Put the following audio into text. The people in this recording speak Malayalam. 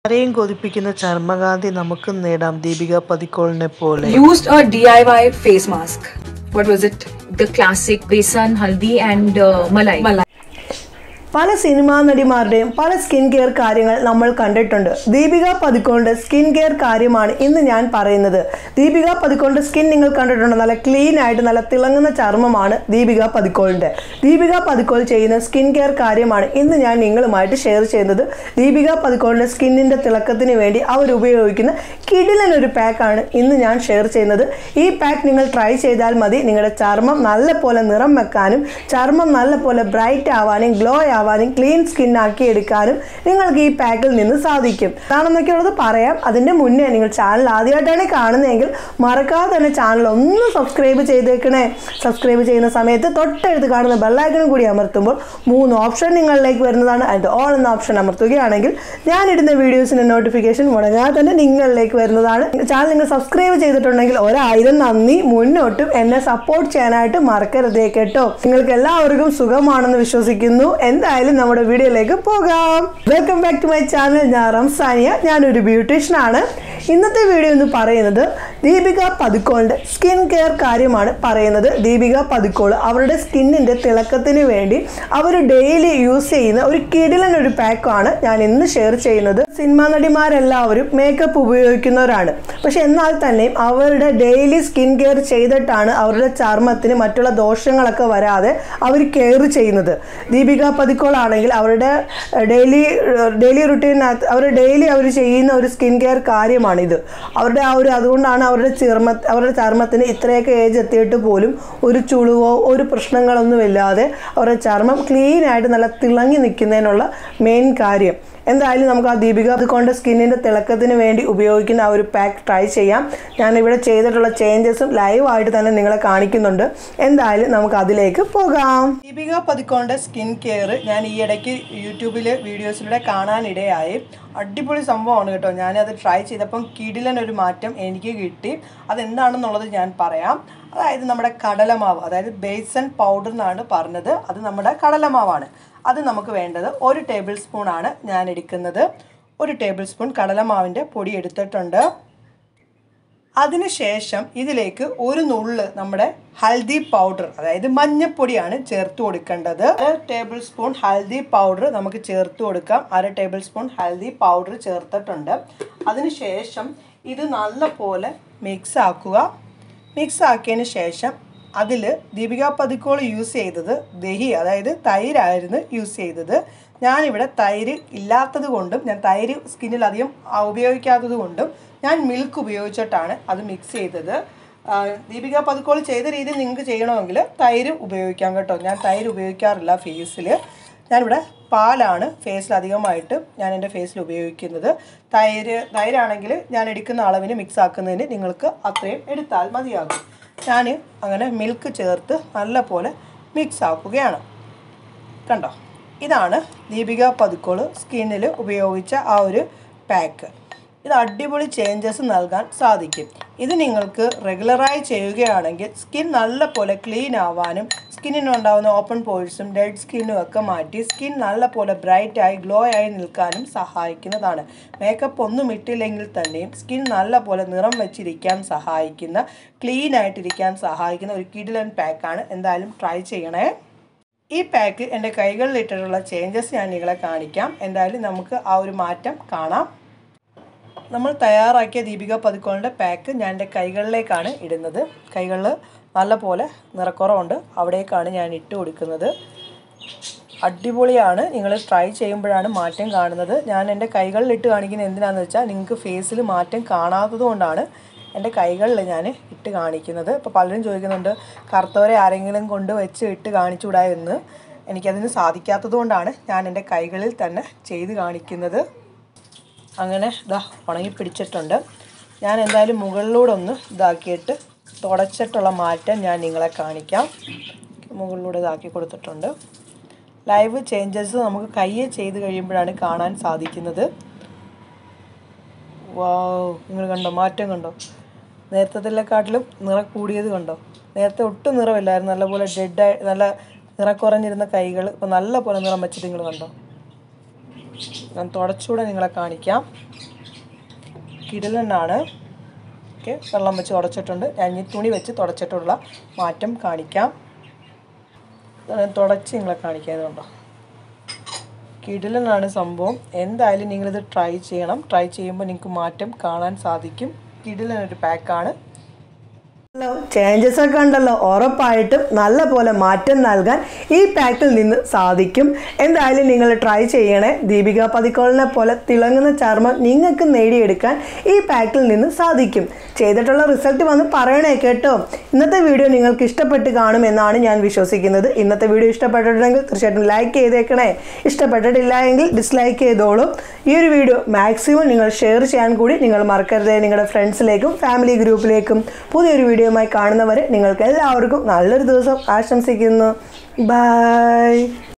ആരെയും കൊതിപ്പിക്കുന്ന ചർമ്മകാന്തി നമുക്കും നേടാം ദീപിക പതിക്കോളിനെ പോലെ used a DIY face mask. What was it? The classic besan, haldi, and uh, malai. malai. പല സിനിമാ നടിമാരുടെയും പല സ്കിൻ കെയർ കാര്യങ്ങൾ നമ്മൾ കണ്ടിട്ടുണ്ട് ദീപിക പതിക്കോളിന്റെ സ്കിൻ കെയർ കാര്യമാണ് ഇന്ന് ഞാൻ പറയുന്നത് ദീപിക പതിക്കോളിന്റെ സ്കിൻ നിങ്ങൾ കണ്ടിട്ടുണ്ട് നല്ല ക്ലീൻ ആയിട്ട് നല്ല തിളങ്ങുന്ന ചർമ്മമാണ് ദീപിക പതിക്കോളിന്റെ ദീപിക പതിക്കോൾ ചെയ്യുന്ന സ്കിൻ കെയർ കാര്യമാണ് ഇന്ന് ഞാൻ നിങ്ങളുമായിട്ട് ഷെയർ ചെയ്യുന്നത് ദീപിക പതിക്കോളിന്റെ സ്കിന്നിന്റെ തിളക്കത്തിന് വേണ്ടി അവർ ഉപയോഗിക്കുന്ന കിടിലൻ ഒരു പാക്കാണ് ഇന്ന് ഞാൻ ഷെയർ ചെയ്യുന്നത് ഈ പാക്ക് നിങ്ങൾ ട്രൈ ചെയ്താൽ മതി നിങ്ങളുടെ ചർമ്മം നല്ല പോലെ നിറം വെക്കാനും ചർമ്മം നല്ല പോലെ ബ്രൈറ്റ് ആവാനും ഗ്ലോ ആവാനും ക്ലീൻ സ്കിൻ ആക്കി എടുക്കാനും നിങ്ങൾക്ക് ഈ പാക്കിൽ നിന്ന് സാധിക്കും അതാണെന്നൊക്കെയുള്ളത് പറയാം അതിന്റെ മുന്നേ നിങ്ങൾ ചാനൽ ആദ്യമായിട്ടാണ് കാണുന്നതെങ്കിൽ മറക്കാതെ തന്നെ ചാനൽ ഒന്ന് സബ്സ്ക്രൈബ് ചെയ്തേക്കണേ സബ്സ്ക്രൈബ് ചെയ്യുന്ന സമയത്ത് തൊട്ടടുത്ത് കാണുന്ന ബെല്ലൈക്കണും കൂടി അമർത്തുമ്പോൾ മൂന്ന് ഓപ്ഷൻ നിങ്ങളിലേക്ക് വരുന്നതാണ് അതിൻ്റെ ഓൾ എന്ന ഓപ്ഷൻ അമർത്തുകയാണെങ്കിൽ ഞാനിടുന്ന വീഡിയോസിൻ്റെ നോട്ടിഫിക്കേഷൻ മുടങ്ങാതെ തന്നെ നിങ്ങളിലേക്ക് വരുന്നതാണ് ചാനൽ നിങ്ങൾ സബ്സ്ക്രൈബ് ചെയ്തിട്ടുണ്ടെങ്കിൽ ഒരായിരം നന്ദി മുന്നോട്ടും എന്നെ സപ്പോർട്ട് ചെയ്യാനായിട്ട് മറക്കരുതേ കേട്ടോ നിങ്ങൾക്ക് എല്ലാവർക്കും സുഖമാണെന്ന് വിശ്വസിക്കുന്നു എന്തായാലും നമ്മുടെ വീഡിയോയിലേക്ക് പോകാം welcome back to my channel ഞാൻ റംസാനിയ ഞാനൊരു ബ്യൂട്ടീഷ്യൻ ആണ് ഇന്നത്തെ വീഡിയോ എന്ന് പറയുന്നത് ദീപിക പതുക്കോളിന്റെ സ്കിൻ കെയർ കാര്യമാണ് പറയുന്നത് ദീപിക പതുക്കോൾ അവരുടെ സ്കിന്നിന്റെ തിളക്കത്തിന് വേണ്ടി അവർ ഡെയിലി യൂസ് ചെയ്യുന്ന ഒരു കിടിലൻ ഒരു പാക്കാണ് ഞാൻ ഇന്ന് ഷെയർ ചെയ്യുന്നത് സിനിമാ നടിമാരെല്ലാവരും മേക്കപ്പ് ഉപയോഗിക്കുന്നവരാണ് പക്ഷെ എന്നാൽ തന്നെയും അവരുടെ ഡെയിലി സ്കിൻ കെയർ ചെയ്തിട്ടാണ് അവരുടെ ചർമ്മത്തിന് മറ്റുള്ള ദോഷങ്ങളൊക്കെ വരാതെ അവർ കെയർ ചെയ്യുന്നത് ദീപിക പതിക്കോൾ ആണെങ്കിൽ അവരുടെ ഡെയിലി ഡെയിലി റുട്ടീനകത്ത് അവർ ഡെയിലി അവർ ചെയ്യുന്ന ഒരു സ്കിൻ കെയർ കാര്യമാണിത് അവരുടെ ആ ഒരു അതുകൊണ്ടാണ് അവരുടെ ചർമ്മ അവരുടെ ചർമ്മത്തിന് ഇത്രയൊക്കെ ഏജ് എത്തിയിട്ട് പോലും ഒരു ചുളിവോ ഒരു പ്രശ്നങ്ങളൊന്നും ഇല്ലാതെ അവരുടെ ചർമ്മം ക്ലീൻ ആയിട്ട് നല്ല തിളങ്ങി നിൽക്കുന്നതിനുള്ള മെയിൻ കാര്യം എന്തായാലും നമുക്ക് ആ ദീപിക അതുകൊണ്ട് സ്കിന്നിൻ്റെ തിളക്കത്തിന് വേണ്ടി ഉപയോഗിക്കുന്ന ആ ഒരു പാക്ക് ട്രൈ ചെയ്യാം ഞാൻ ഇവിടെ ചെയ്തിട്ടുള്ള ചേഞ്ചസും ലൈവായിട്ട് തന്നെ നിങ്ങളെ കാണിക്കുന്നുണ്ട് എന്തായാലും നമുക്ക് അതിലേക്ക് പോകാം ദീപിക പതിക്കോണ്ട സ്കിൻ കെയർ ഞാൻ ഈ ഇടയ്ക്ക് യൂട്യൂബിൽ വീഡിയോസിലൂടെ കാണാനിടയായി അടിപൊളി സംഭവമാണ് കേട്ടോ ഞാനത് ട്രൈ ചെയ്തപ്പം കിടിലൻ ഒരു മാറ്റം എനിക്ക് കിട്ടി അതെന്താണെന്നുള്ളത് ഞാൻ പറയാം അതായത് നമ്മുടെ കടലമാവ് അതായത് ബേസൻ പൗഡർ എന്നാണ് പറഞ്ഞത് അത് നമ്മുടെ കടലമാവാണ് അത് നമുക്ക് വേണ്ടത് ഒരു ടേബിൾ സ്പൂൺ ആണ് ഞാൻ എടുക്കുന്നത് ഒരു ടേബിൾ സ്പൂൺ കടലമാവിൻ്റെ പൊടി എടുത്തിട്ടുണ്ട് അതിനുശേഷം ഇതിലേക്ക് ഒരു നുള്ള് നമ്മുടെ ഹൽദി പൗഡർ അതായത് മഞ്ഞപ്പൊടിയാണ് ചേർത്ത് കൊടുക്കേണ്ടത് അര ടേബിൾ സ്പൂൺ ഹൽദി പൗഡർ നമുക്ക് ചേർത്ത് കൊടുക്കാം അര ടേബിൾ സ്പൂൺ ഹൽദി പൗഡർ ചേർത്തിട്ടുണ്ട് അതിനുശേഷം ഇത് നല്ല പോലെ മിക്സ് ആക്കുക മിക്സ് ആക്കിയതിന് ശേഷം അതിൽ ദീപിക പതിക്കോൾ യൂസ് ചെയ്തത് ദഹി അതായത് തൈരായിരുന്നു യൂസ് ചെയ്തത് ഞാനിവിടെ തൈര് ഇല്ലാത്തത് കൊണ്ടും ഞാൻ തൈര് സ്കിന്നിൽ അധികം ഉപയോഗിക്കാത്തത് കൊണ്ടും ഞാൻ മിൽക്ക് ഉപയോഗിച്ചിട്ടാണ് അത് മിക്സ് ചെയ്തത് ദീപിക പതുക്കോൾ ചെയ്ത രീതിയിൽ നിങ്ങൾക്ക് ചെയ്യണമെങ്കിൽ തൈര് ഉപയോഗിക്കാം കേട്ടോ ഞാൻ തൈര് ഉപയോഗിക്കാറില്ല ഫേസിൽ ഞാനിവിടെ പാലാണ് ഫേസിൽ അധികമായിട്ട് ഞാൻ എൻ്റെ ഫേസിൽ ഉപയോഗിക്കുന്നത് തൈര് തൈരാണെങ്കിൽ ഞാൻ എടുക്കുന്ന അളവിന് മിക്സ് ആക്കുന്നതിന് നിങ്ങൾക്ക് അത്രയും എടുത്താൽ മതിയാകും ഞാൻ അങ്ങനെ മിൽക്ക് ചേർത്ത് നല്ല പോലെ മിക്സ് ആക്കുകയാണ് കണ്ടോ ഇതാണ് ദീപിക പതുക്കോൾ സ്കിന്നിൽ ഉപയോഗിച്ച ആ ഒരു പാക്ക് ഇത് അടിപൊളി ചേഞ്ചസ് നൽകാൻ സാധിക്കും ഇത് നിങ്ങൾക്ക് റെഗുലറായി ചെയ്യുകയാണെങ്കിൽ സ്കിൻ നല്ല പോലെ ക്ലീൻ ആവാനും സ്കിന്നിനുണ്ടാകുന്ന ഓപ്പൺ പോഴ്സും ഡെഡ് സ്കിന്നും ഒക്കെ മാറ്റി സ്കിൻ നല്ല പോലെ ബ്രൈറ്റ് ആയി ഗ്ലോ ആയി നിൽക്കാനും സഹായിക്കുന്നതാണ് മേക്കപ്പ് ഒന്നും ഇട്ടില്ലെങ്കിൽ തന്നെയും സ്കിൻ നല്ല പോലെ നിറം വെച്ചിരിക്കാൻ സഹായിക്കുന്ന ക്ലീൻ ആയിട്ടിരിക്കാൻ സഹായിക്കുന്ന ഒരു കിഡിലൻ പാക്കാണ് എന്തായാലും ട്രൈ ചെയ്യണേ ഈ പാക്ക് എൻ്റെ കൈകളിൽ ഇട്ടിട്ടുള്ള ചേഞ്ചസ് ഞാൻ നിങ്ങളെ കാണിക്കാം എന്തായാലും നമുക്ക് ആ ഒരു മാറ്റം കാണാം നമ്മൾ തയ്യാറാക്കിയ ദീപിക പതിക്കോളിൻ്റെ പാക്ക് ഞാൻ എൻ്റെ കൈകളിലേക്കാണ് ഇടുന്നത് കൈകളിൽ നല്ല പോലെ നിറക്കുറവുണ്ട് അവിടേക്കാണ് ഞാൻ ഇട്ട് കൊടുക്കുന്നത് അടിപൊളിയാണ് നിങ്ങൾ ട്രൈ ചെയ്യുമ്പോഴാണ് മാറ്റം കാണുന്നത് ഞാൻ എൻ്റെ കൈകളിൽ ഇട്ട് കാണിക്കുന്നത് എന്തിനാണെന്ന് വെച്ചാൽ നിങ്ങൾക്ക് ഫേസിൽ മാറ്റം കാണാത്തത് കൊണ്ടാണ് എൻ്റെ കൈകളിൽ ഞാൻ ഇട്ട് കാണിക്കുന്നത് ഇപ്പോൾ പലരും ചോദിക്കുന്നുണ്ട് കറുത്തവരെ ആരെങ്കിലും കൊണ്ട് വെച്ച് ഇട്ട് കാണിച്ചുകൂടാ എന്ന് എനിക്കതിന് സാധിക്കാത്തത് കൊണ്ടാണ് ഞാൻ എൻ്റെ കൈകളിൽ തന്നെ ചെയ്ത് കാണിക്കുന്നത് അങ്ങനെ ഇതാ ഉണങ്ങി പിടിച്ചിട്ടുണ്ട് ഞാൻ എന്തായാലും മുകളിലൂടെ ഒന്ന് ഇതാക്കിയിട്ട് തുടച്ചിട്ടുള്ള മാറ്റം ഞാൻ നിങ്ങളെ കാണിക്കാം മുകളിലൂടെ ഇതാക്കി കൊടുത്തിട്ടുണ്ട് ലൈവ് ചേഞ്ചസ് നമുക്ക് കയ്യെ ചെയ്ത് കഴിയുമ്പോഴാണ് കാണാൻ സാധിക്കുന്നത് വാവ് നിങ്ങൾ കണ്ടോ മാറ്റം കണ്ടോ നേരത്തേക്കാട്ടിലും നിറ കൂടിയത് കണ്ടോ നേരത്തെ ഒട്ടും നിറമില്ലായിരുന്നു നല്ലപോലെ ഡെഡായി നല്ല നിറക്കുറഞ്ഞിരുന്ന കൈകൾ ഇപ്പോൾ നല്ല പോലെ നിറം വെച്ചിട്ട് നിങ്ങൾ കണ്ടോ ഞാൻ തുടച്ചുകൂടെ നിങ്ങളെ കാണിക്കാം കിടലനാണ് ഓക്കെ വെള്ളം വെച്ച് തുടച്ചിട്ടുണ്ട് ഞാൻ ഈ തുണി വെച്ച് തുടച്ചിട്ടുള്ള മാറ്റം കാണിക്കാം ഞാൻ തുടച്ച് നിങ്ങളെ കാണിക്കാതുണ്ടോ കിടിലനാണ് സംഭവം എന്തായാലും നിങ്ങളിത് ട്രൈ ചെയ്യണം ട്രൈ ചെയ്യുമ്പോൾ നിങ്ങൾക്ക് മാറ്റം കാണാൻ സാധിക്കും കിടിലനൊരു പാക്കാണ് ചേഞ്ചസ് ഒക്കെ ഉണ്ടല്ലോ ഉറപ്പായിട്ടും നല്ല പോലെ മാറ്റം നൽകാൻ ഈ പാക്കിൽ നിന്ന് സാധിക്കും എന്തായാലും നിങ്ങൾ ട്രൈ ചെയ്യണേ ദീപിക പതിക്കോളിനെ പോലെ തിളങ്ങുന്ന ചർമ്മം നിങ്ങൾക്ക് നേടിയെടുക്കാൻ ഈ പാക്കിൽ നിന്ന് സാധിക്കും ചെയ്തിട്ടുള്ള റിസൾട്ട് വന്ന് പറയണേ കേട്ടോ ഇന്നത്തെ വീഡിയോ നിങ്ങൾക്ക് ഇഷ്ടപ്പെട്ട് കാണുമെന്നാണ് ഞാൻ വിശ്വസിക്കുന്നത് ഇന്നത്തെ വീഡിയോ ഇഷ്ടപ്പെട്ടിട്ടുണ്ടെങ്കിൽ തീർച്ചയായിട്ടും ലൈക്ക് ചെയ്തേക്കണേ ഇഷ്ടപ്പെട്ടിട്ടില്ല എങ്കിൽ ഡിസ്ലൈക്ക് ചെയ്തോളൂ ഈ ഒരു വീഡിയോ മാക്സിമം നിങ്ങൾ ഷെയർ ചെയ്യാൻ കൂടി നിങ്ങൾ മറക്കരുത് നിങ്ങളുടെ ഫ്രണ്ട്സിലേക്കും ഫാമിലി ഗ്രൂപ്പിലേക്കും പുതിയൊരു വീഡിയോയുമായി കാണുന്നവരെ നിങ്ങൾക്ക് എല്ലാവർക്കും നല്ലൊരു ദിവസം ആശംസിക്കുന്നു ബൈ